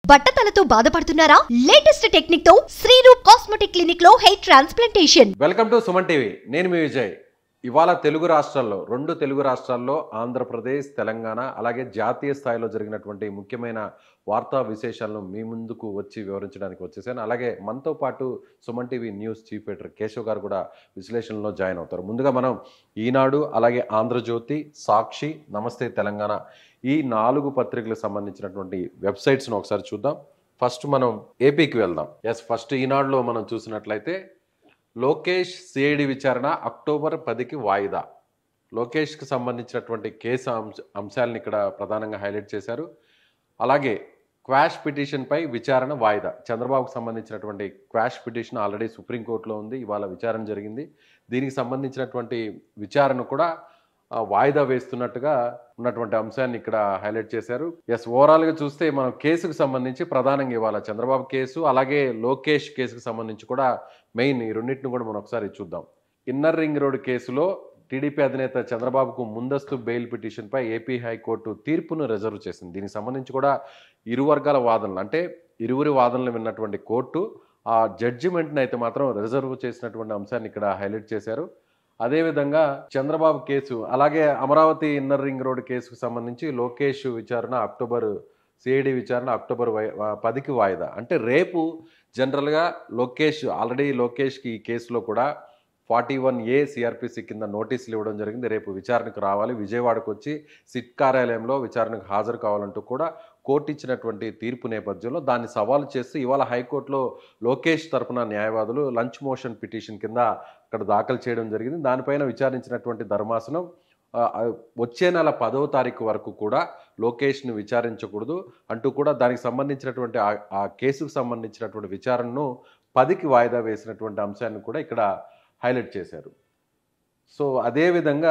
బట్టతలతో బాధపడుతున్నారా latest technique తో Sriroop cosmetic clinic లో hair transplantation welcome to Suman TV నేను మీ విజయ్ ఇవాళ తెలుగు రాష్ట్రాల్లో రెండు తెలుగు రాష్ట్రాల్లో ఆంధ్రప్రదేశ్ తెలంగాణ అలాగే జాతీయ స్థాయిలో జరిగినటువంటి ముఖ్యమైన వార్తా విశేషాలను మీ ముందుకు వచ్చి వివరించడానికి వచ్చేసాను అలాగే మనతో పాటు Suman TV news chief editor Keshav గారు కూడా విశ్లేషణలో జాయిన్ అవుతారు ముందుగా మనం ఈనాడు అలాగే ఆంధ్రజ్యోతి సాక్షి నమస్తే తెలంగాణ ఈ నాలుగు పత్రికలకు సంబంధించినటువంటి వెబ్సైట్స్ను ఒకసారి చూద్దాం ఫస్ట్ మనం ఏపీకి వెళ్దాం ఎస్ ఫస్ట్ ఈనాడులో మనం చూసినట్లయితే లోకేష్ సిఐడి విచారణ అక్టోబర్ పదికి వాయిదా లోకేష్కి సంబంధించినటువంటి కేసు అంశ అంశాలను ఇక్కడ ప్రధానంగా హైలైట్ చేశారు అలాగే క్వాష్ పిటిషన్పై విచారణ వాయిదా చంద్రబాబుకు సంబంధించినటువంటి క్వాష్ పిటిషన్ ఆల్రెడీ సుప్రీంకోర్టులో ఉంది ఇవాళ విచారణ జరిగింది దీనికి సంబంధించినటువంటి విచారణ కూడా ఆ, వాయిదా వేస్తున్నట్టుగా ఉన్నటువంటి అంశాన్ని ఇక్కడ హైలైట్ చేశారు ఎస్ ఓవరాల్గా చూస్తే మనం కేసుకు సంబంధించి ప్రధానంగా ఇవాళ చంద్రబాబు కేసు అలాగే లోకేష్ కేసుకు సంబంధించి కూడా మెయిన్ ఈ రెండింటిని కూడా మనం ఒకసారి చూద్దాం ఇన్నర్ రింగ్ రోడ్ కేసులో టీడీపీ అధినేత చంద్రబాబుకు ముందస్తు బెయిల్ పిటిషన్పై ఏపీ హైకోర్టు తీర్పును రిజర్వ్ చేసింది దీనికి సంబంధించి కూడా ఇరు వర్గాల వాదనలు అంటే ఇరువురి వాదనలు విన్నటువంటి కోర్టు ఆ జడ్జిమెంట్ని అయితే మాత్రం రిజర్వ్ చేసినటువంటి అంశాన్ని ఇక్కడ హైలైట్ చేశారు అదేవిధంగా చంద్రబాబు కేసు అలాగే అమరావతి ఇన్నర్ రింగ్ రోడ్ కేసుకు సంబంధించి లోకేష్ విచారణ అక్టోబర్ సిఐడి విచారణ అక్టోబర్ వై- ఆ, పదికి వాయిదా అంటే రేపు జనరల్గా లోకేష్ ఆల్రెడీ లోకేష్కి ఈ కేసులో కూడా ఫార్టీ వన్ ఏ సిఆర్పిసి కింద నోటీసులు ఇవ్వడం జరిగింది రేపు విచారణకు రావాలి విజయవాడకు వచ్చి సిట్ కార్యాలయంలో విచారణకు హాజరు కావాలంటూ కూడా కోర్టు ఇచ్చినటువంటి తీర్పు నేపథ్యంలో దాన్ని సవాలు చేస్తూ ఇవాళ హైకోర్టులో లోకేష్ తరపున న్యాయవాదులు లంచ్ మోషన్ పిటిషన్ కింద అక్కడ దాఖలు చేయడం జరిగింది దానిపైన విచారించినటువంటి ధర్మాసనం ఆ, ఆ, వచ్చే నెల పదవ తారీఖు వరకు కూడా లోకేష్ను విచారించకూడదు అంటూ కూడా దానికి సంబంధించినటువంటి ఆ- ఆ కేసుకు సంబంధించినటువంటి విచారణను పదికి వాయిదా వేసినటువంటి అంశాన్ని కూడా ఇక్కడ హైలైట్ చేశారు సో అదేవిధంగా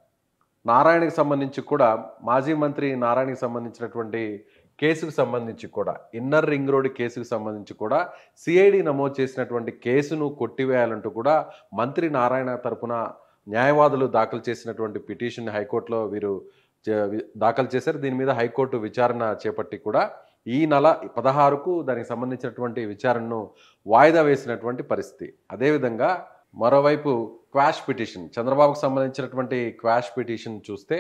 నారాయణకి సంబంధించి కూడా మాజీ మంత్రి నారాయణకి సంబంధించినటువంటి కేసుకు సంబంధించి కూడా ఇన్నర్ రింగ్ రోడ్ కేసుకు సంబంధించి కూడా సిఐడి నమోదు చేసినటువంటి కేసును కొట్టివేయాలంటూ కూడా మంత్రి నారాయణ తరపున న్యాయవాదులు దాఖలు చేసినటువంటి పిటిషన్ హైకోర్టులో వీరు చే- వి- దాఖలు చేశారు దీని మీద హైకోర్టు విచారణ చేపట్టి కూడా ఈ నెల పదహారుకు దానికి సంబంధించినటువంటి విచారణను వాయిదా వేసినటువంటి పరిస్థితి అదేవిధంగా మరోవైపు క్వాష్ పిటిషన్ చంద్రబాబుకు సంబంధించినటువంటి క్వాష్ పిటిషన్ చూస్తే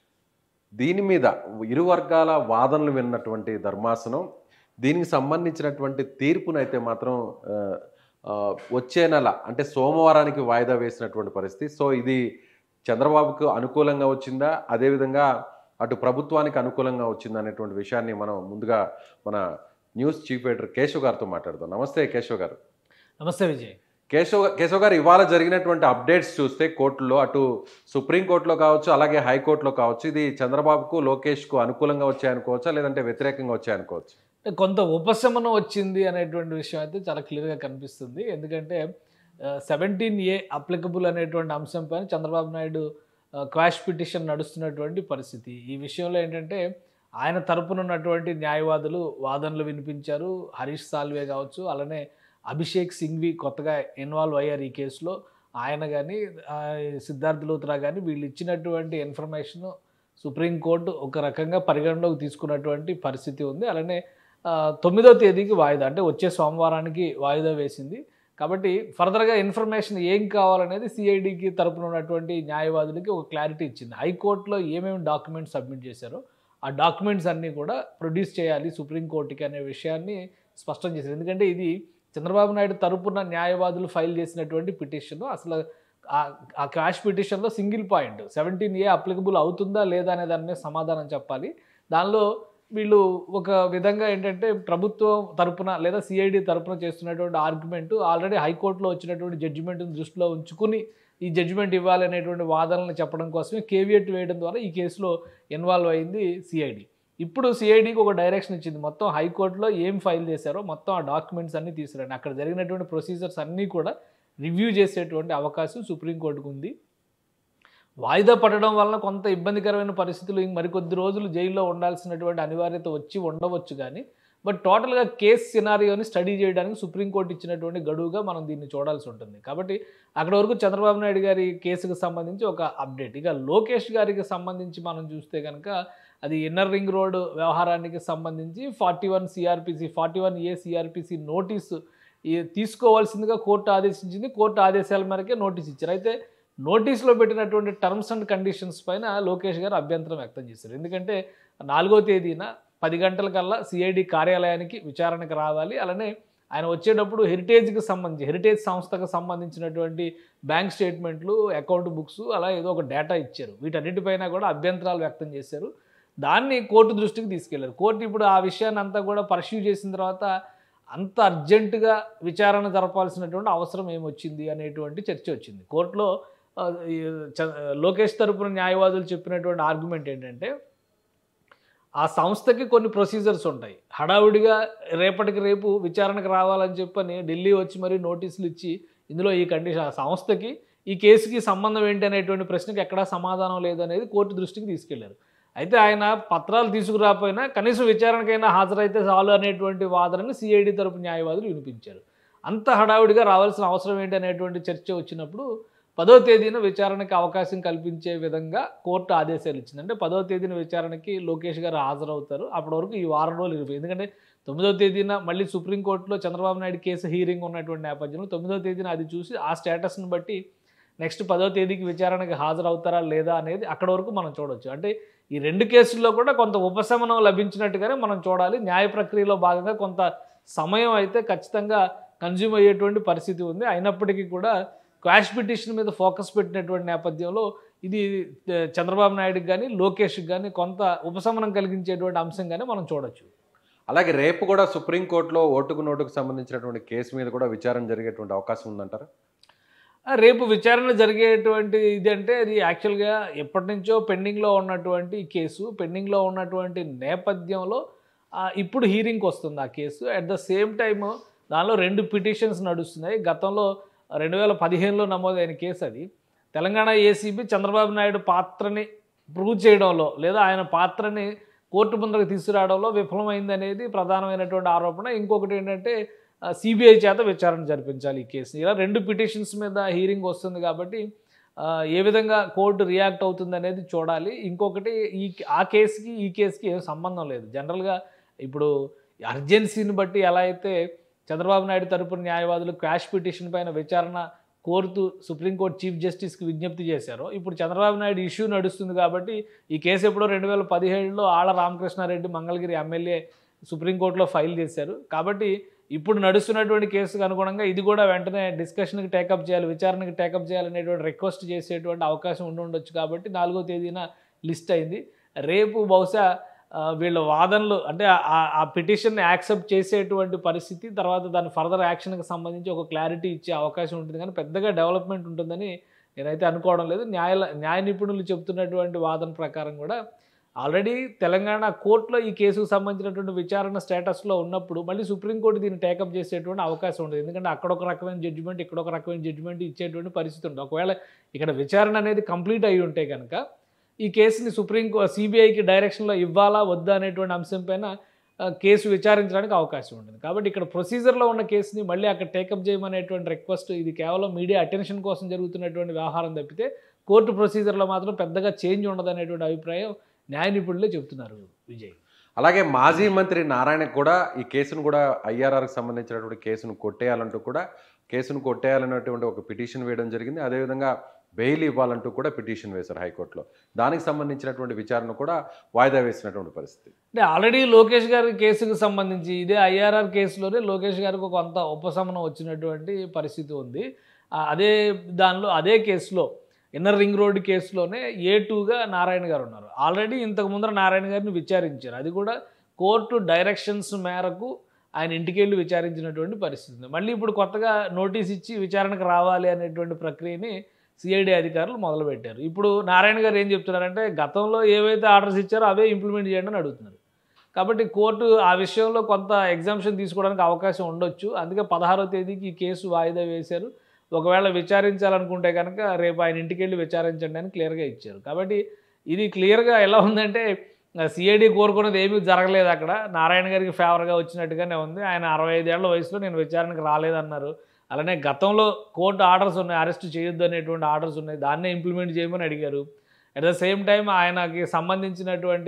దీని మీద ఇరు వర్గాల వాదనలు విన్నటువంటి ధర్మాసనం దీనికి సంబంధించినటువంటి తీర్పునైతే మాత్రం ఆ, ఆ, వచ్చే నెల అంటే సోమవారానికి వాయిదా వేసినటువంటి పరిస్థితి సో ఇది చంద్రబాబుకు అనుకూలంగా వచ్చిందా అదేవిధంగా అటు ప్రభుత్వానికి అనుకూలంగా వచ్చిందా అనేటువంటి విషయాన్ని మనం ముందుగా మన న్యూస్ చీఫ్ ఎడిటర్ కేశవ్ గారితో మాట్లాడదాం నమస్తే కేశవ్ గారు నమస్తే విజయ్ కేశవ్ కేశవ్ గారు ఇవాళ జరిగినటువంటి అప్డేట్స్ చూస్తే కోర్టులో అటు సుప్రీంకోర్టులో కావచ్చు అలాగే హైకోర్టులో కావచ్చు ఇది చంద్రబాబుకు లోకేష్కు అనుకూలంగా వచ్చాయనుకోవచ్చా లేదంటే వ్యతిరేకంగా వచ్చాయనుకోవచ్చు అంటే కొంత ఉపశమనం వచ్చింది అనేటువంటి విషయం అయితే చాలా క్లియర్గా కనిపిస్తుంది ఎందుకంటే సెవెంటీన్ ఏ అప్లికబుల్ అనేటువంటి అంశం పైన చంద్రబాబు నాయుడు క్వాష్ పిటిషన్ నడుస్తున్నటువంటి పరిస్థితి ఈ విషయంలో ఏంటంటే ఆయన తరపున ఉన్నటువంటి న్యాయవాదులు వాదనలు వినిపించారు హరీష్ సాల్వే కావచ్చు అలానే అభిషేక్ సింఘ్వి కొత్తగా ఇన్వాల్వ్ అయ్యారు ఈ కేసులో ఆయన కానీ సిద్ధార్థ్ లూత్రా కానీ వీళ్ళు ఇచ్చినటువంటి ఇన్ఫర్మేషన్ సుప్రీంకోర్టు ఒక రకంగా పరిగణలోకి తీసుకున్నటువంటి పరిస్థితి ఉంది అలానే ఆ, తొమ్మిదో తేదీకి వాయిదా అంటే వచ్చే సోమవారానికి వాయిదా వేసింది కాబట్టి ఫర్దర్గా ఇన్ఫర్మేషన్ ఏం కావాలనేది సిఐడికి తరపున ఉన్నటువంటి న్యాయవాదులకి ఒక క్లారిటీ ఇచ్చింది హైకోర్టులో ఏమేమి డాక్యుమెంట్స్ సబ్మిట్ చేశారో ఆ డాక్యుమెంట్స్ అన్నీ కూడా ప్రొడ్యూస్ చేయాలి సుప్రీంకోర్టుకి అనే విషయాన్ని స్పష్టం చేశారు ఎందుకంటే ఇది చంద్రబాబు నాయుడు తరపున న్యాయవాదులు ఫైల్ చేసినటువంటి పిటిషన్ అసలు ఆ- ఆ క్రాష్ పిటిషన్లో single point seventeen A applicable అవుతుందా లేదా అనే దాని మీద సమాధానం చెప్పాలి దానిలో వీళ్ళు ఒక విధంగా ఏంటంటే ప్రభుత్వం తరపున లేదా సిఐడి తరపున చేస్తున్నటువంటి ఆర్గ్యుమెంట్ ఆల్రెడీ హైకోర్టులో వచ్చినటువంటి జడ్జిమెంట్ని దృష్టిలో ఉంచుకుని ఈ జడ్జిమెంట్ ఇవ్వాలి అనేటువంటి వాదనలు చెప్పడం కోసమే కేవియట్ వేయడం ద్వారా ఈ కేసులో ఇన్వాల్వ్ అయింది సిఐడి ఇప్పుడు సిఐడికి ఒక డైరెక్షన్ ఇచ్చింది మొత్తం హైకోర్టులో ఏం ఫైల్ చేశారో మొత్తం ఆ డాక్యుమెంట్స్ అన్నీ తీసుకురండి అక్కడ జరిగినటువంటి ప్రొసీజర్స్ అన్నీ కూడా రివ్యూ చేసేటువంటి అవకాశం సుప్రీంకోర్టుకు ఉంది వాయిదా పడడం వలన కొంత ఇబ్బందికరమైన పరిస్థితులు ఇంక మరికొద్ది రోజులు జైల్లో ఉండాల్సినటువంటి అనివార్యత వచ్చి ఉండవచ్చు కానీ బట్ టోటల్గా కేస్ సినారియోని స్టడీ చేయడానికి సుప్రీంకోర్టు ఇచ్చినటువంటి గడువుగా మనం దీన్ని చూడాల్సి ఉంటుంది కాబట్టి అక్కడ వరకు చంద్రబాబు నాయుడు గారి కేసుకు సంబంధించి ఒక అప్డేట్ ఇక లోకేష్ గారికి సంబంధించి మనం చూస్తే కనుక అది ఇన్నర్ రింగ్ రోడ్ వ్యవహారానికి సంబంధించి forty one CrPC forty one A CrPC notice ఈ- తీసుకోవాల్సిందిగా కోర్టు ఆదేశించింది కోర్టు ఆదేశాల మేరకే నోటీస్ ఇచ్చారు అయితే నోటీస్లో పెట్టినటువంటి టర్మ్స్ అండ్ కండిషన్స్ పైన లోకేష్ గారు అభ్యంతరం వ్యక్తం చేశారు ఎందుకంటే నాలుగో తేదీన పది గంటలకల్లా సిఐడి కార్యాలయానికి విచారణకు రావాలి అలానే ఆయన వచ్చేటప్పుడు హెరిటేజ్కి సంబంధించి హెరిటేజ్ సంస్థకు సంబంధించినటువంటి బ్యాంక్ స్టేట్మెంట్లు అకౌంట్ బుక్స్ అలా ఏదో ఒక డేటా ఇచ్చారు వీటన్నిటిపైన కూడా అభ్యంతరాలు వ్యక్తం చేశారు దాన్ని కోర్టు దృష్టికి తీసుకెళ్లారు కోర్టు ఇప్పుడు ఆ విషయాన్ని అంతా కూడా పర్స్యూ చేసిన తర్వాత అంత అర్జెంటుగా విచారణ జరపాల్సినటువంటి అవసరం ఏమొచ్చింది అనేటువంటి చర్చ వచ్చింది కోర్టులో ఆ, ఈ చ- లోకేష్ తరపున న్యాయవాదులు చెప్పినటువంటి ఆర్గ్యుమెంట్ ఏంటంటే ఆ సంస్థకి కొన్ని ప్రొసీజర్స్ ఉంటాయి హడావుడిగా రేపటికి రేపు విచారణకు రావాలని చెప్పని ఢిల్లీ వచ్చి మరీ నోటీసులు ఇచ్చి ఇందులో ఈ కండిషన్ ఆ సంస్థకి ఈ కేసుకి సంబంధం ఏంటి అనేటువంటి ప్రశ్నకి ఎక్కడా సమాధానం లేదనేది కోర్టు దృష్టికి తీసుకెళ్లారు అయితే ఆయన పత్రాలు తీసుకురాకపోయినా కనీసం విచారణకైనా హాజరైతే చాలు అనేటువంటి వాదనని సిఐడి తరపు న్యాయవాదులు వినిపించారు అంత హడావుడిగా రావాల్సిన అవసరం ఏంటి అనేటువంటి చర్చ వచ్చినప్పుడు పదో తేదీన విచారణకి అవకాశం కల్పించే విధంగా కోర్టు ఆదేశాలు ఇచ్చింది అంటే పదో తేదీన విచారణకి లోకేష్ గారు హాజరవుతారు అప్పటి వరకు ఈ వారం రోజులు ఇరిపోయి ఎందుకంటే తొమ్మిదో తేదీన మళ్ళీ సుప్రీంకోర్టులో చంద్రబాబు నాయుడు కేసు హీరింగ్ ఉన్నటువంటి నేపథ్యంలో తొమ్మిదో తేదీన అది చూసి ఆ స్టేటస్ని బట్టి నెక్స్ట్ పదో తేదీకి విచారణకి హాజరవుతారా లేదా అనేది అక్కడ వరకు మనం చూడొచ్చు అంటే ఈ రెండు కేసుల్లో కూడా కొంత ఉపశమనం లభించినట్టుగానే మనం చూడాలి న్యాయ ప్రక్రియలో భాగంగా కొంత సమయం అయితే ఖచ్చితంగా కన్జ్యూమ్ అయ్యేటువంటి పరిస్థితి ఉంది అయినప్పటికీ కూడా క్వాష్ పిటిషన్ మీద ఫోకస్ పెట్టినటువంటి నేపథ్యంలో ఇది ఆ, చంద్రబాబు నాయుడుకి కానీ లోకేష్కి కానీ కొంత ఉపశమనం కలిగించేటువంటి అంశంగానే మనం చూడొచ్చు అలాగే రేపు కూడా సుప్రీంకోర్టులో ఓటుకు నోటుకు సంబంధించినటువంటి కేసు మీద కూడా విచారణ జరిగేటువంటి అవకాశం ఉందంటారా ఆ, రేపు విచారణ జరిగేటువంటి ఇది అంటే అది యాక్చువల్గా ఎప్పటి నుంచో పెండింగ్లో ఉన్నటువంటి ఈ కేసు పెండింగ్లో ఉన్నటువంటి నేపథ్యంలో ఆ, ఇప్పుడు హీరింగ్కి వస్తుంది ఆ case at the same time దానిలో రెండు పిటిషన్స్ నడుస్తున్నాయి గతంలో రెండు వేల పదిహేనులో నమోదైన కేసు అది తెలంగాణ ఏసీబీ చంద్రబాబు నాయుడు పాత్రని ప్రూవ్ చేయడంలో లేదా ఆయన పాత్రని కోర్టు ముందరకు తీసుకురావడంలో విఫలమైంది అనేది ప్రధానమైనటువంటి ఆరోపణ ఇంకొకటి ఏంటంటే సిబిఐ చేత విచారణ జరిపించాలి ఈ కేసు ఇలా రెండు పిటిషన్స్ మీద హీరింగ్ వస్తుంది కాబట్టి ఆ, ఏ విధంగా కోర్టు రియాక్ట్ అవుతుంది అనేది చూడాలి ఇంకొకటి ఈ ఆ కేసుకి ఈ కేసుకి ఏం సంబంధం లేదు జనరల్గా ఇప్పుడు అర్జెన్సీని బట్టి ఎలా అయితే చంద్రబాబు నాయుడు తరపున న్యాయవాదులు క్వాష్ పిటిషన్ పైన విచారణ కోరుతూ సుప్రీంకోర్టు చీఫ్ జస్టిస్కి విజ్ఞప్తి చేశారో ఇప్పుడు చంద్రబాబు నాయుడు ఇష్యూ నడుస్తుంది కాబట్టి ఈ కేసు ఎప్పుడో రెండు వేల పదిహేడులో ఆళ్ళ రామకృష్ణారెడ్డి మంగళగిరి ఎమ్మెల్యే సుప్రీంకోర్టులో ఫైల్ చేశారు కాబట్టి ఇప్పుడు నడుస్తున్నటువంటి కేసుకు అనుగుణంగా ఇది కూడా వెంటనే డిస్కషన్కి టేకప్ చేయాలి విచారణకి టేకప్ చేయాలనేటువంటి రిక్వెస్ట్ చేసేటువంటి అవకాశం ఉండి ఉండొచ్చు కాబట్టి నాలుగో తేదీన లిస్ట్ అయింది రేపు బహుశా ఆ, వీళ్ళ వాదనలు అంటే ఆ- ఆ పిటిషన్ని యాక్సెప్ట్ చేసేటువంటి పరిస్థితి తర్వాత దాని ఫర్దర్ యాక్షన్కి సంబంధించి ఒక క్లారిటీ ఇచ్చే అవకాశం ఉంటుంది కానీ పెద్దగా డెవలప్మెంట్ ఉంటుందని నేనైతే అనుకోవడం లేదు న్యాయ న్యాయ నిపుణులు చెబుతున్నటువంటి వాదన ప్రకారం కూడా ఆల్రెడీ తెలంగాణ కోర్టులో ఈ కేసుకు సంబంధించినటువంటి విచారణ స్టేటస్లో ఉన్నప్పుడు మళ్ళీ సుప్రీంకోర్టు దీన్ని టేకప్ చేసేటువంటి అవకాశం ఉండదు ఎందుకంటే అక్కడ ఒక రకమైన జడ్జిమెంట్ ఇక్కడ ఒక రకమైన జడ్జిమెంట్ ఇచ్చేటువంటి పరిస్థితి ఉంటుంది ఒకవేళ ఇక్కడ విచారణ అనేది కంప్లీట్ అయి ఉంటే కనుక ఈ కేసుని సుప్రీం సిబిఐకి డైరెక్షన్లో ఇవ్వాలా వద్దా అనేటువంటి అంశం పైన ఆ, కేసు విచారించడానికి అవకాశం ఉంటుంది కాబట్టి ఇక్కడ ప్రొసీజర్లో ఉన్న కేసుని మళ్ళీ అక్కడ టేకప్ చేయమనేటువంటి రిక్వెస్ట్ ఇది కేవలం మీడియా అటెన్షన్ కోసం జరుగుతున్నటువంటి వ్యవహారం తప్పితే కోర్టు ప్రొసీజర్లో మాత్రం పెద్దగా చేంజ్ ఉండదు అనేటువంటి అభిప్రాయం న్యాయ నిపుణులే చెప్తున్నారు విజయ్ అలాగే మాజీ మంత్రి నారాయణ కూడా ఈ కేసును కూడా ఐఆర్ఆర్కి సంబంధించినటువంటి కేసును కొట్టేయాలంటూ కూడా కేసును కొట్టేయాలన్నటువంటి ఒక పిటిషన్ వేయడం జరిగింది అదేవిధంగా బెయిల్ ఇవ్వాలంటూ కూడా పిటిషన్ వేశారు హైకోర్టులో దానికి సంబంధించినటువంటి విచారణ కూడా వాయిదా వేసినటువంటి పరిస్థితి అంటే ఆల్రెడీ లోకేష్ గారి కేసుకు సంబంధించి ఇదే ఐఆర్ఆర్ కేసులోనే లోకేష్ గారికి కొంత ఉపశమనం వచ్చినటువంటి పరిస్థితి ఉంది ఆ, అదే దానిలో అదే కేసులో ఇన్నర్ రింగ్ రోడ్ కేసులోనే ఏ టూగా నారాయణ గారు ఉన్నారు ఆల్రెడీ ఇంతకు ముందర నారాయణ గారిని విచారించారు అది కూడా కోర్టు డైరెక్షన్స్ మేరకు ఆయన ఇంటికి వెళ్ళి విచారించినటువంటి పరిస్థితి ఉంది మళ్ళీ ఇప్పుడు కొత్తగా నోటీస్ ఇచ్చి విచారణకు రావాలి అనేటువంటి ప్రక్రియని సిఐడి అధికారులు మొదలుపెట్టారు ఇప్పుడు నారాయణ గారు ఏం చెప్తున్నారంటే గతంలో ఏవైతే ఆర్డర్స్ ఇచ్చారో అవే ఇంప్లిమెంట్ చేయండి అని అడుగుతున్నారు కాబట్టి కోర్టు ఆ విషయంలో కొంత ఎగ్జామ్షన్ తీసుకోవడానికి అవకాశం ఉండొచ్చు అందుకే పదహారో తేదీకి ఈ కేసు వాయిదా వేశారు ఒకవేళ విచారించాలనుకుంటే కనుక రేపు ఆయన ఇంటికి వెళ్ళి విచారించండి అని క్లియర్గా ఇచ్చారు కాబట్టి ఇది క్లియర్గా ఎలా ఉందంటే సిఐడి కోరుకున్నది ఏమీ జరగలేదు అక్కడ నారాయణ గారికి ఫేవర్గా వచ్చినట్టుగానే ఉంది ఆయన అరవై ఐదేళ్ల వయసులో నేను విచారణకు రాలేదన్నారు అలానే గతంలో కోర్టు ఆర్డర్స్ ఉన్నాయి అరెస్ట్ చేయొద్దు అనేటువంటి ఆర్డర్స్ ఉన్నాయి దాన్నే ఇంప్లిమెంట్ చేయమని అడిగారు అట్ ద సేమ్ టైం ఆయనకి సంబంధించినటువంటి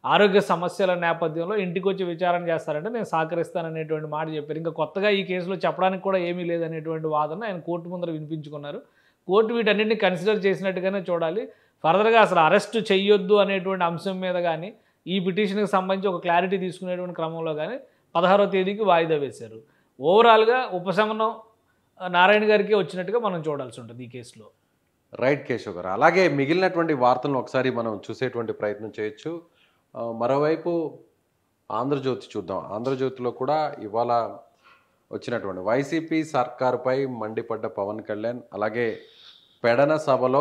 ఆరోగ్య సమస్యల నేపథ్యంలో ఇంటికి వచ్చి విచారణ చేస్తారంటే నేను సహకరిస్తాననేటువంటి మాట చెప్పారు ఇంకా కొత్తగా ఈ కేసులో చెప్పడానికి కూడా ఏమీ లేదనేటువంటి వాదన ఆయన కోర్టు ముందర వినిపించుకున్నారు కోర్టు వీటన్నిటిని కన్సిడర్ చేసినట్టుగానే చూడాలి ఫర్దర్గా అసలు అరెస్ట్ చెయ్యొద్దు అనేటువంటి అంశం మీద కానీ ఈ పిటిషన్కి సంబంధించి ఒక క్లారిటీ తీసుకునేటువంటి క్రమంలో కానీ పదహారో తేదీకి వాయిదా వేశారు ఓవరాల్గా ఉపశమనం ఆ, నారాయణ గారికి వచ్చినట్టుగా మనం చూడాల్సి ఉంటుంది ఈ కేసులో రైట్ కేశవ్ గారు అలాగే మిగిలినటువంటి వార్తలను ఒకసారి మనం చూసేటువంటి ప్రయత్నం చేయొచ్చు ఆ, మరోవైపు ఆంధ్రజ్యోతి చూద్దాం ఆంధ్రజ్యోతిలో కూడా ఇవాళ వచ్చినటువంటి వైసీపీ సర్కారుపై మండిపడ్డ పవన్ కళ్యాణ్ అలాగే పెడన సభలో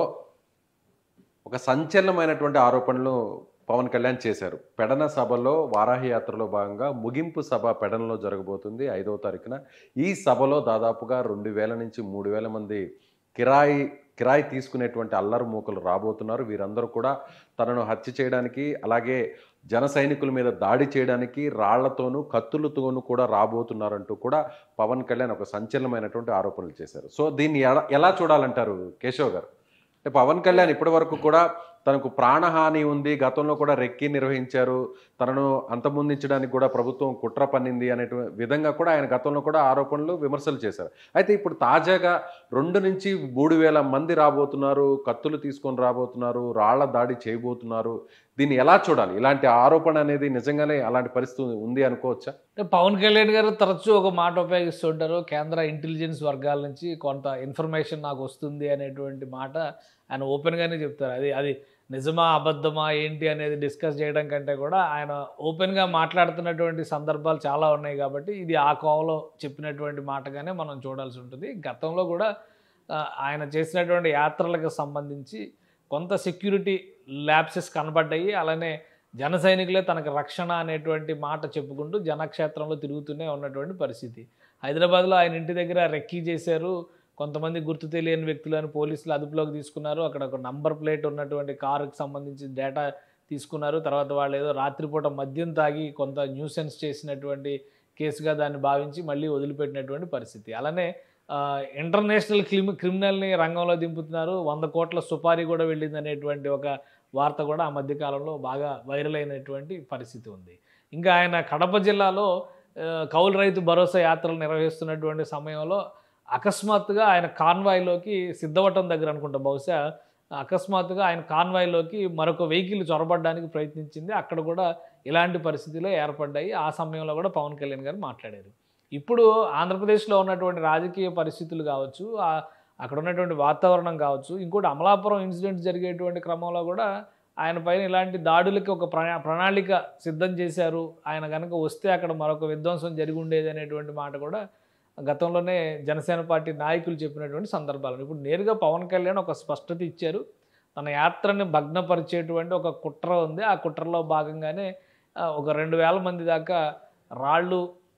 ఒక సంచలనమైనటువంటి ఆరోపణలు పవన్ కళ్యాణ్ చేశారు పెడన సభలో వారాహి యాత్రలో భాగంగా ముగింపు సభ పెడనలో జరగబోతుంది ఐదవ తారీఖున ఈ సభలో దాదాపుగా రెండు వేల నుంచి మూడు వేల మంది కిరాయి కిరాయి తీసుకునేటువంటి అల్లరి మూకలు రాబోతున్నారు వీరందరూ కూడా తనను హత్య చేయడానికి అలాగే జన సైనికుల మీద దాడి చేయడానికి రాళ్లతోనూ కత్తులతోనూ కూడా రాబోతున్నారంటూ కూడా పవన్ కళ్యాణ్ ఒక సంచలనమైనటువంటి ఆరోపణలు చేశారు సో దీన్ని ఎలా ఎలా చూడాలంటారు కేశవ్ గారు అంటే పవన్ కళ్యాణ్ ఇప్పటి వరకు కూడా తనకు ప్రాణహాని ఉంది గతంలో కూడా రెక్కి నిర్వహించారు తనను అంతమొందించడానికి కూడా ప్రభుత్వం కుట్ర పన్నింది అనే విధంగా కూడా ఆయన గతంలో కూడా ఆరోపణలు విమర్శలు చేశారు అయితే ఇప్పుడు తాజాగా రెండు నుంచి మూడు వేల మంది రాబోతున్నారు కత్తులు తీసుకొని రాబోతున్నారు రాళ్ల దాడి చేయబోతున్నారు దీన్ని ఎలా చూడాలి ఇలాంటి ఆరోపణ అనేది నిజంగానే అలాంటి పరిస్థితి ఉంది అనుకోవచ్చా అంటే పవన్ కళ్యాణ్ గారు తరచూ ఒక మాట ఉపయోగిస్తుంటారు కేంద్ర ఇంటెలిజెన్స్ వర్గాల నుంచి కొంత ఇన్ఫర్మేషన్ నాకు వస్తుంది అనేటువంటి మాట ఆయన ఓపెన్గానే చెప్తారు అది అది నిజమా అబద్ధమా ఏంటి అనేది డిస్కస్ చేయడం కంటే కూడా ఆయన ఓపెన్గా మాట్లాడుతున్నటువంటి సందర్భాలు చాలా ఉన్నాయి కాబట్టి ఇది ఆ కోవలో చెప్పినటువంటి మాటగానే మనం చూడాల్సి ఉంటుంది గతంలో కూడా ఆ, ఆయన చేసినటువంటి యాత్రలకు సంబంధించి కొంత సెక్యూరిటీ ల్యాబ్సెస్ కనబడ్డాయి అలానే జన సైనికులే తనకు రక్షణ అనేటువంటి మాట చెప్పుకుంటూ జనక్షేత్రంలో తిరుగుతూనే ఉన్నటువంటి పరిస్థితి హైదరాబాద్లో ఆయన ఇంటి దగ్గర రెక్కీ చేశారు కొంతమంది గుర్తు తెలియని వ్యక్తులను పోలీసులు అదుపులోకి తీసుకున్నారు అక్కడ ఒక నంబర్ ప్లేట్ ఉన్నటువంటి కారుకి సంబంధించి డేటా తీసుకున్నారు తర్వాత వాళ్ళు ఏదో రాత్రిపూట మద్యం తాగి కొంత న్యూసెన్స్ చేసినటువంటి కేసుగా దాన్ని భావించి మళ్ళీ వదిలిపెట్టినటువంటి పరిస్థితి అలానే ఆ, ఇంటర్నేషనల్ క్రిమి క్రిమినల్ని రంగంలో దింపుతున్నారు వంద కోట్ల సుపారీ కూడా వెళ్ళింది అనేటువంటి ఒక వార్త కూడా ఆ మధ్యకాలంలో బాగా వైరల్ అయినటువంటి పరిస్థితి ఉంది ఇంకా ఆయన కడప జిల్లాలో ఆ, కౌలు రైతు భరోసా యాత్రలు నిర్వహిస్తున్నటువంటి సమయంలో అకస్మాత్తుగా ఆయన కాన్వాయ్లోకి సిద్ధవటం దగ్గర అనుకుంటా బహుశా అకస్మాత్తుగా ఆయన కాన్వాయ్లోకి మరొక వెహికల్ చొరబడడానికి ప్రయత్నించింది అక్కడ కూడా ఇలాంటి పరిస్థితులు ఏర్పడ్డాయి ఆ సమయంలో కూడా పవన్ కళ్యాణ్ గారు మాట్లాడారు ఇప్పుడు ఆంధ్రప్రదేశ్లో ఉన్నటువంటి రాజకీయ పరిస్థితులు కావచ్చు ఆ- అక్కడ ఉన్నటువంటి వాతావరణం కావచ్చు ఇంకోటి అమలాపురం ఇన్సిడెంట్ జరిగేటువంటి క్రమంలో కూడా ఆయన పైన ఇలాంటి దాడులకి ఒక ప్రణా ప్రణాళిక సిద్ధం చేశారు ఆయన కనుక వస్తే అక్కడ మరొక విధ్వంసం జరిగి ఉండేది అనేటువంటి మాట కూడా గతంలోనే జనసేన పార్టీ నాయకులు చెప్పినటువంటి సందర్భాలు ఇప్పుడు నేరుగా పవన్ కళ్యాణ్ ఒక స్పష్టత ఇచ్చారు తన యాత్రని భగ్నపరిచేటువంటి ఒక కుట్ర ఉంది ఆ కుట్రలో భాగంగానే ఆ, ఒక రెండు వేల మంది దాకా రాళ్ళు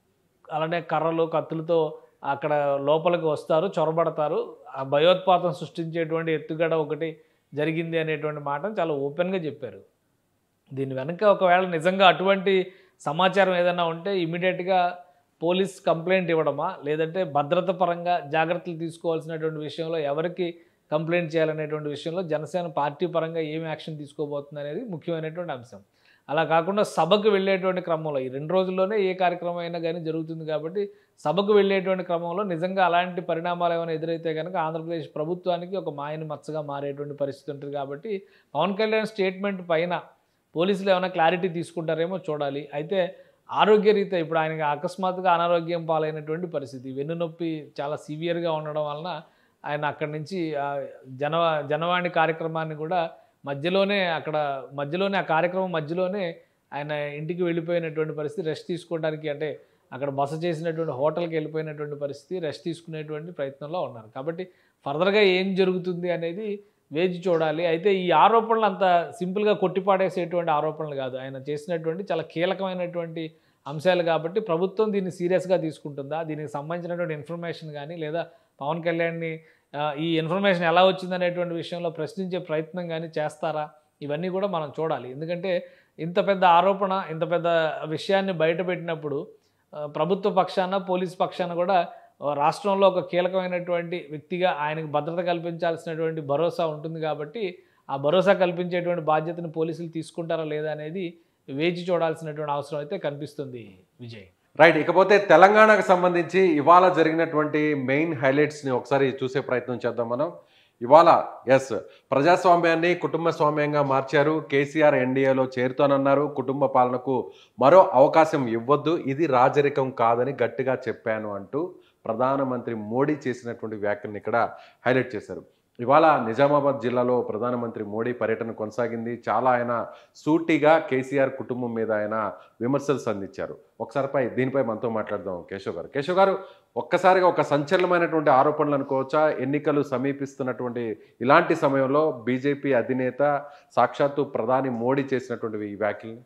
అలానే కర్రలు కత్తులతో అక్కడ లోపలికి వస్తారు చొరబడతారు ఆ భయోత్పాతం సృష్టించేటువంటి ఎత్తుగడ ఒకటి జరిగింది అనేటువంటి మాట చాలా ఓపెన్గా చెప్పారు దీని వెనుక ఒకవేళ నిజంగా అటువంటి సమాచారం ఏదైనా ఉంటే ఇమీడియట్గా పోలీస్ కంప్లైంట్ ఇవ్వడమా లేదంటే భద్రత పరంగా జాగ్రత్తలు తీసుకోవాల్సినటువంటి విషయంలో ఎవరికి కంప్లైంట్ చేయాలనేటువంటి విషయంలో జనసేన పార్టీ పరంగా ఏం యాక్షన్ తీసుకోబోతుంది అనేది ముఖ్యమైనటువంటి అంశం అలా కాకుండా సభకు వెళ్ళేటువంటి క్రమంలో ఈ రెండు రోజుల్లోనే ఏ కార్యక్రమం అయినా కానీ జరుగుతుంది కాబట్టి సభకు వెళ్ళేటువంటి క్రమంలో నిజంగా అలాంటి పరిణామాలు ఏమైనా ఎదురైతే కనుక ఆంధ్రప్రదేశ్ ప్రభుత్వానికి ఒక మాయని మచ్చగా మారేటువంటి పరిస్థితి ఉంటుంది కాబట్టి పవన్ కళ్యాణ్ స్టేట్మెంట్ పైన పోలీసులు ఏమైనా క్లారిటీ తీసుకుంటారేమో చూడాలి అయితే ఆరోగ్యరీత్యా ఇప్పుడు ఆయనకి అకస్మాత్తుగా అనారోగ్యం పాలైనటువంటి పరిస్థితి వెన్నునొప్పి చాలా సివియర్గా ఉండడం వలన ఆయన అక్కడి నుంచి ఆ జనవా జనవాణి కార్యక్రమాన్ని కూడా మధ్యలోనే అక్కడ మధ్యలోనే ఆ కార్యక్రమం మధ్యలోనే ఆయన ఇంటికి వెళ్ళిపోయినటువంటి పరిస్థితి రెస్ట్ తీసుకోవడానికి అంటే అక్కడ బస చేసినటువంటి హోటల్కి వెళ్ళిపోయినటువంటి పరిస్థితి రెస్ట్ తీసుకునేటువంటి ప్రయత్నంలో ఉన్నారు కాబట్టి ఫర్దర్గా ఏం జరుగుతుంది అనేది వేచి చూడాలి అయితే ఈ ఆరోపణలు అంత సింపుల్గా కొట్టిపాడేసేటువంటి ఆరోపణలు కాదు ఆయన చేసినటువంటి చాలా కీలకమైనటువంటి అంశాలు కాబట్టి ప్రభుత్వం దీన్ని సీరియస్గా తీసుకుంటుందా దీనికి సంబంధించినటువంటి ఇన్ఫర్మేషన్ కానీ లేదా పవన్ కళ్యాణ్ని ఆ, ఈ ఇన్ఫర్మేషన్ ఎలా వచ్చిందనేటువంటి విషయంలో ప్రశ్నించే ప్రయత్నం కానీ చేస్తారా ఇవన్నీ కూడా మనం చూడాలి ఎందుకంటే ఇంత పెద్ద ఆరోపణ ఇంత పెద్ద విషయాన్ని బయటపెట్టినప్పుడు ఆ, ప్రభుత్వ పక్షాన పోలీస్ పక్షాన కూడా ఆ, రాష్ట్రంలో ఒక కీలకమైనటువంటి వ్యక్తిగా ఆయనకు భద్రత కల్పించాల్సినటువంటి భరోసా ఉంటుంది కాబట్టి ఆ భరోసా కల్పించేటువంటి బాధ్యతను పోలీసులు తీసుకుంటారా లేదా అనేది వేచి చూడాల్సినటువంటి అవసరం అయితే కనిపిస్తుంది విజయ్ రైట్ ఇకపోతే తెలంగాణకు సంబంధించి ఇవాళ జరిగినటువంటి మెయిన్ హైలైట్స్ని ఒకసారి చూసే ప్రయత్నం చేద్దాం మనం ఇవాళ ఎస్ ప్రజాస్వామ్యాన్ని కుటుంబ స్వామ్యంగా మార్చారు కేసీఆర్ ఎన్డీఏలో చేరుతానన్నారు కుటుంబ పాలనకు మరో అవకాశం ఇవ్వద్దు ఇది రాజరికం కాదని గట్టిగా చెప్పాను అంటూ ప్రధానమంత్రి మోడీ చేసినటువంటి వ్యాఖ్యలను ఇక్కడ హైలైట్ చేశారు ఇవాళ నిజామాబాద్ జిల్లాలో ప్రధానమంత్రి మోడీ పర్యటన కొనసాగింది చాలా ఆయన సూటిగా కేసీఆర్ కుటుంబం మీద ఆయన విమర్శలు సంధించారు ఒకసారిపై దీనిపై మనతో మాట్లాడదాం కేశవ్ గారు కేశవ్ గారు ఒక్కసారిగా ఒక సంచలనమైనటువంటి ఆరోపణలు అనుకోవచ్చా ఎన్నికలు సమీపిస్తున్నటువంటి ఇలాంటి సమయంలో బీజేపీ అధినేత సాక్షాత్తు ప్రధాని మోడీ చేసినటువంటి ఈ వ్యాఖ్యలు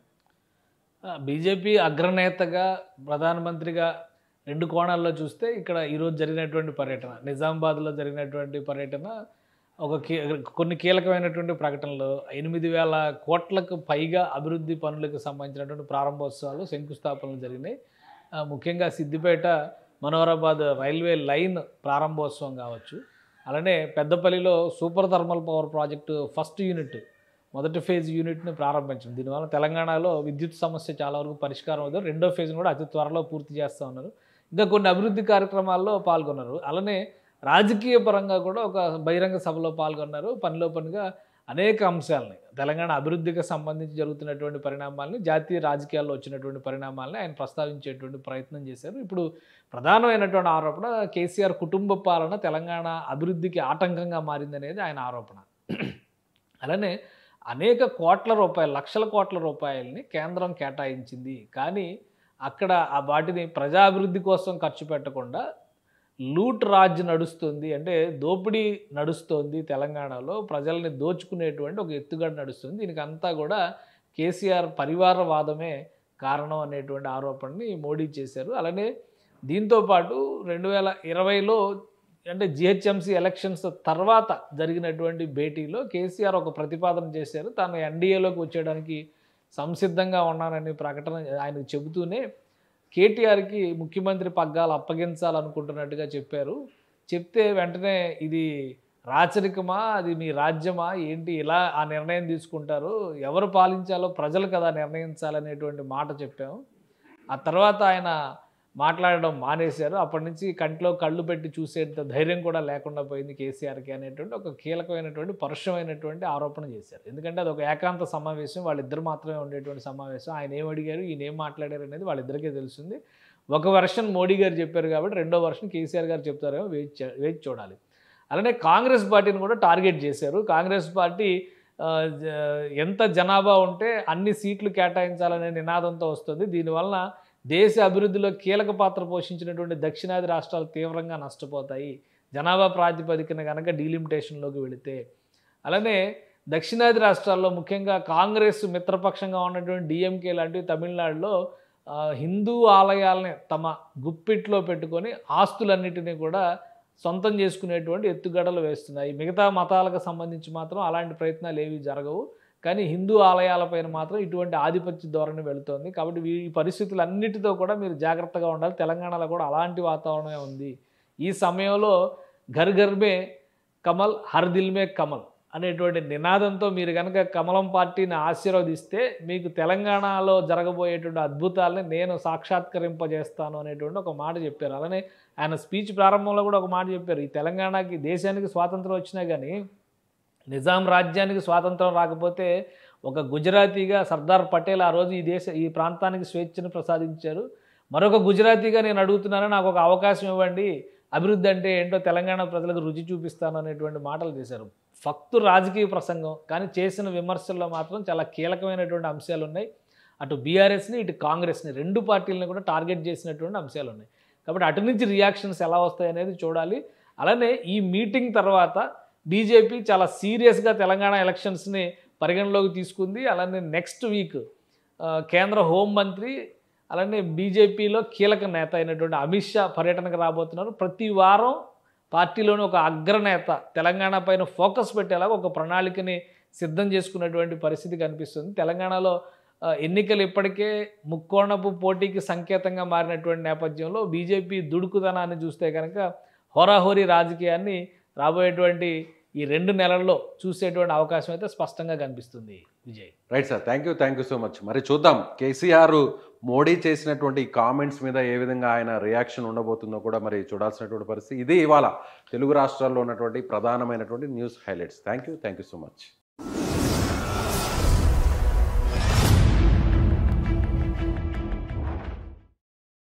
బీజేపీ అగ్రనేతగా ప్రధానమంత్రిగా రెండు కోణాల్లో చూస్తే ఇక్కడ ఈరోజు జరిగినటువంటి పర్యటన నిజామాబాద్లో జరిగినటువంటి పర్యటన ఒక కీ కొన్ని కీలకమైనటువంటి ప్రకటనలు ఎనిమిది వేల కోట్లకు పైగా అభివృద్ధి పనులకు సంబంధించినటువంటి ప్రారంభోత్సవాలు శంకుస్థాపనలు జరిగినాయి ఆ, ముఖ్యంగా సిద్దిపేట మనోహరాబాద్ రైల్వే లైన్ ప్రారంభోత్సవం కావచ్చు అలానే పెద్దపల్లిలో super thermal power project first unit మొదటి ఫేజ్ యూనిట్ని ప్రారంభించడం దీనివల్ల తెలంగాణలో విద్యుత్ సమస్య చాలా వరకు పరిష్కారం అవుతుంది రెండో ఫేజ్ని కూడా అతి త్వరలో పూర్తి చేస్తూ ఉన్నారు ఇంకా కొన్ని అభివృద్ధి కార్యక్రమాల్లో పాల్గొన్నారు అలానే రాజకీయ పరంగా కూడా ఒక బహిరంగ సభలో పాల్గొన్నారు పనిలో పనిగా అనేక అంశాలని తెలంగాణ అభివృద్ధికి సంబంధించి జరుగుతున్నటువంటి పరిణామాలని జాతీయ రాజకీయాల్లో వచ్చినటువంటి పరిణామాలని ఆయన ప్రస్తావించేటువంటి ప్రయత్నం చేశారు ఇప్పుడు ప్రధానమైనటువంటి ఆరోపణ కేసీఆర్ కుటుంబ పాలన తెలంగాణ అభివృద్ధికి ఆటంకంగా మారిందనేది ఆయన ఆరోపణ అలానే అనేక కోట్ల రూపాయలు లక్షల కోట్ల రూపాయలని కేంద్రం కేటాయించింది కానీ అక్కడ ఆ వాటిని ప్రజాభివృద్ధి కోసం ఖర్చు పెట్టకుండా లూట్ రాజ్ నడుస్తుంది అంటే దోపిడీ నడుస్తోంది తెలంగాణలో ప్రజల్ని దోచుకునేటువంటి ఒక ఎత్తుగడ నడుస్తుంది దీనికి అంతా కూడా కేసీఆర్ పరివారవాదమే కారణం అనేటువంటి ఆరోపణని మోడీ చేశారు అలానే దీంతోపాటు రెండు వేల ఇరవైలో అంటే జిహెచ్ఎంసీ ఎలక్షన్స్ తర్వాత జరిగినటువంటి భేటీలో కేసీఆర్ ఒక ప్రతిపాదన చేశారు తాను ఎన్డీఏలోకి వచ్చేయడానికి సంసిద్ధంగా ఉన్నానని ప్రకటన ఆయన చెబుతూనే కేటీఆర్కి ముఖ్యమంత్రి పగ్గాలు అప్పగించాలనుకుంటున్నట్టుగా చెప్పారు చెప్తే వెంటనే ఇది రాచరికమా అది మీ రాజ్యమా ఏంటి ఇలా ఆ నిర్ణయం తీసుకుంటారు ఎవరు పాలించాలో ప్రజలు కదా నిర్ణయించాలనేటువంటి మాట చెప్పాము ఆ తర్వాత ఆయన మాట్లాడడం మానేశారు అప్పటి నుంచి కంట్లో కళ్ళు పెట్టి చూసేంత ధైర్యం కూడా లేకుండా పోయింది కేసీఆర్కి అనేటువంటి ఒక కీలకమైనటువంటి పరుషమైనటువంటి ఆరోపణ చేశారు ఎందుకంటే అది ఒక ఏకాంత సమావేశం వాళ్ళిద్దరు మాత్రమే ఉండేటువంటి సమావేశం ఆయన ఏం అడిగారు ఈయన ఏం మాట్లాడారు అనేది వాళ్ళిద్దరికీ తెలుస్తుంది ఒక వర్షన్ మోడీ గారు చెప్పారు కాబట్టి రెండో వర్షన్ కేసీఆర్ గారు చెప్తారేమో వేచి చే- వేచి చూడాలి అలానే కాంగ్రెస్ పార్టీని కూడా టార్గెట్ చేశారు కాంగ్రెస్ పార్టీ ఆ, జ- ఎంత జనాభా ఉంటే అన్ని సీట్లు కేటాయించాలనే నినాదంతో వస్తుంది దీనివలన దేశ అభివృద్ధిలో కీలక పాత్ర పోషించినటువంటి దక్షిణాది రాష్ట్రాలు తీవ్రంగా నష్టపోతాయి జనాభా ప్రాతిపదికన కనుక డీలిమిటేషన్లోకి వెళితే అలానే దక్షిణాది రాష్ట్రాల్లో ముఖ్యంగా కాంగ్రెస్ మిత్రపక్షంగా ఉన్నటువంటి డిఎంకే లాంటివి తమిళనాడులో ఆ, హిందూ ఆలయాలని తమ గుప్పిట్లో పెట్టుకొని ఆస్తులన్నిటినీ కూడా సొంతం చేసుకునేటువంటి ఎత్తుగడలు వేస్తున్నాయి మిగతా మతాలకు సంబంధించి మాత్రం అలాంటి ప్రయత్నాలు ఏవి జరగవు కానీ హిందూ ఆలయాలపైన మాత్రం ఇటువంటి ఆధిపత్య ధోరణి వెళుతోంది కాబట్టి ఈ పరిస్థితులన్నిటితో కూడా మీరు జాగ్రత్తగా ఉండాలి తెలంగాణలో కూడా అలాంటి వాతావరణమే ఉంది ఈ సమయంలో ఘర్ ఘర్ మే కమల్ హర్ దిల్ మే కమల్ అనేటువంటి నినాదంతో మీరు కనుక కమలం పార్టీని ఆశీర్వదిస్తే మీకు తెలంగాణలో జరగబోయేటువంటి అద్భుతాలని నేను సాక్షాత్కరింపజేస్తాను అనేటువంటి ఒక మాట చెప్పారు అలానే ఆయన స్పీచ్ ప్రారంభంలో కూడా ఒక మాట చెప్పారు ఈ తెలంగాణకి దేశానికి స్వాతంత్రం వచ్చినా కానీ నిజాం రాజ్యానికి స్వాతంత్రం రాకపోతే ఒక గుజరాతీగా సర్దార్ పటేల్ ఆ రోజు ఈ దేశ ఈ ప్రాంతానికి స్వేచ్ఛను ప్రసాదించారు మరొక గుజరాతీగా నేను అడుగుతున్నాను నాకు ఒక అవకాశం ఇవ్వండి అభివృద్ధి అంటే ఏంటో తెలంగాణ ప్రజలకు రుచి చూపిస్తాను అనేటువంటి మాటలు చేశారు ఫక్తు రాజకీయ ప్రసంగం కానీ చేసిన విమర్శల్లో మాత్రం చాలా కీలకమైనటువంటి అంశాలు ఉన్నాయి అటు బీఆర్ఎస్ని ఇటు కాంగ్రెస్ని రెండు పార్టీలను కూడా టార్గెట్ చేసినటువంటి అంశాలు ఉన్నాయి కాబట్టి అటు నుంచి రియాక్షన్స్ ఎలా వస్తాయి అనేది చూడాలి అలానే ఈ మీటింగ్ తర్వాత బీజేపీ చాలా సీరియస్గా తెలంగాణ ఎలక్షన్స్ని పరిగణలోకి తీసుకుంది అలానే నెక్స్ట్ వీక్ కేంద్ర హోంమంత్రి అలానే బీజేపీలో కీలక నేత అయినటువంటి అమిత్ షా పర్యటనకు రాబోతున్నారు ప్రతి వారం పార్టీలోని ఒక అగ్రనేత తెలంగాణ పైన ఫోకస్ పెట్టేలాగా ఒక ప్రణాళికని సిద్ధం చేసుకున్నటువంటి పరిస్థితి కనిపిస్తుంది తెలంగాణలో ఆ, ఎన్నికలు ఇప్పటికే ముక్కోణపు పోటీకి సంకేతంగా మారినటువంటి నేపథ్యంలో బీజేపీ దుడుకుదనాన్ని చూస్తే కనుక హోరాహోరీ రాజకీయాన్ని రాబోయేటువంటి ఈ రెండు నెలల్లో చూసేటువంటి అవకాశం అయితే స్పష్టంగా కనిపిస్తుంది Vijay right sir thank you thank you so much మరి చూద్దాం కేసీఆర్ మోడీ చేసినటువంటి కామెంట్స్ మీద ఏ విధంగా ఆయన రియాక్షన్ ఉండబోతుందో కూడా మరి చూడాల్సినటువంటి పరిస్థితి ఇది ఇవాళ తెలుగు రాష్ట్రాల్లో ఉన్నటువంటి ప్రధానమైనటువంటి news highlights thank you thank you so much